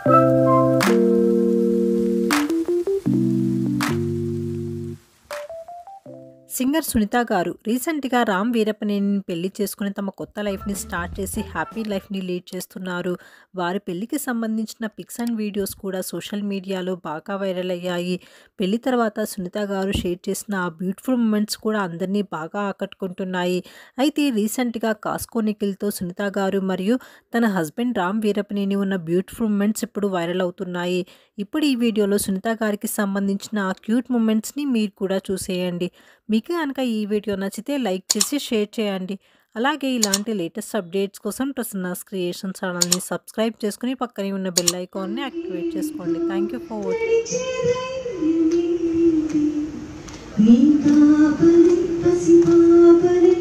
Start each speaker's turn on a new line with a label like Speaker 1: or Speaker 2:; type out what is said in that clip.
Speaker 1: Singer Sunitha గారు రీసెంట్‌గా రామ్ వీరప్పనేనిని పెళ్లి చేసుకొని తమ కొత్త లైఫ్‌ని స్టార్ట్ చేసి హ్యాపీ లైఫ్‌ని లీడ్ చేస్తున్నారు. వారి పెళ్లికి సంబంధించిన పిక్స్ అండ్ వీడియోస్ కూడా సోషల్ మీడియాలో బాగా వైరల్ అయ్యాయి. పెళ్లి తర్వాత సునీత గారు షేర్ చేసిన ఆ బ్యూటిఫుల్ మూమెంట్స్ కూడా అందరినీ బాగా ఆకట్టుకుంటున్నాయి. అయితే రీసెంట్‌గా కాస్కో నిఖిల్‌తో సునీత గారు మరియు తన హస్బెండ్ రామ్ వీరప్పనేని ఉన్న బ్యూటిఫుల్ మూమెంట్స్ ఇప్పుడు వైరల్ అవుతున్నాయి. ఇప్పుడు ఈ వీడియోలో సునీత గారికి సంబంధించిన ఆ క్యూట్ మూమెంట్స్‌ని మీరు కూడా చూసేయండి. మీకు గనక ఈ వీడియో నచ్చితే లైక్ చేసి షేర్ చేయండి. అలాగే ఇలాంటి లేటెస్ట్ అప్డేట్స్ కోసం ప్రసన్నాస్ క్రియేషన్ ఛానల్‌ని సబ్స్క్రైబ్ చేసుకొని పక్కనే ఉన్న బెల్ ఐకాన్‌ని యాక్టివేట్ చేసుకోండి. Thank you for watching.
Speaker 2: నీ పాపని పసి పాపని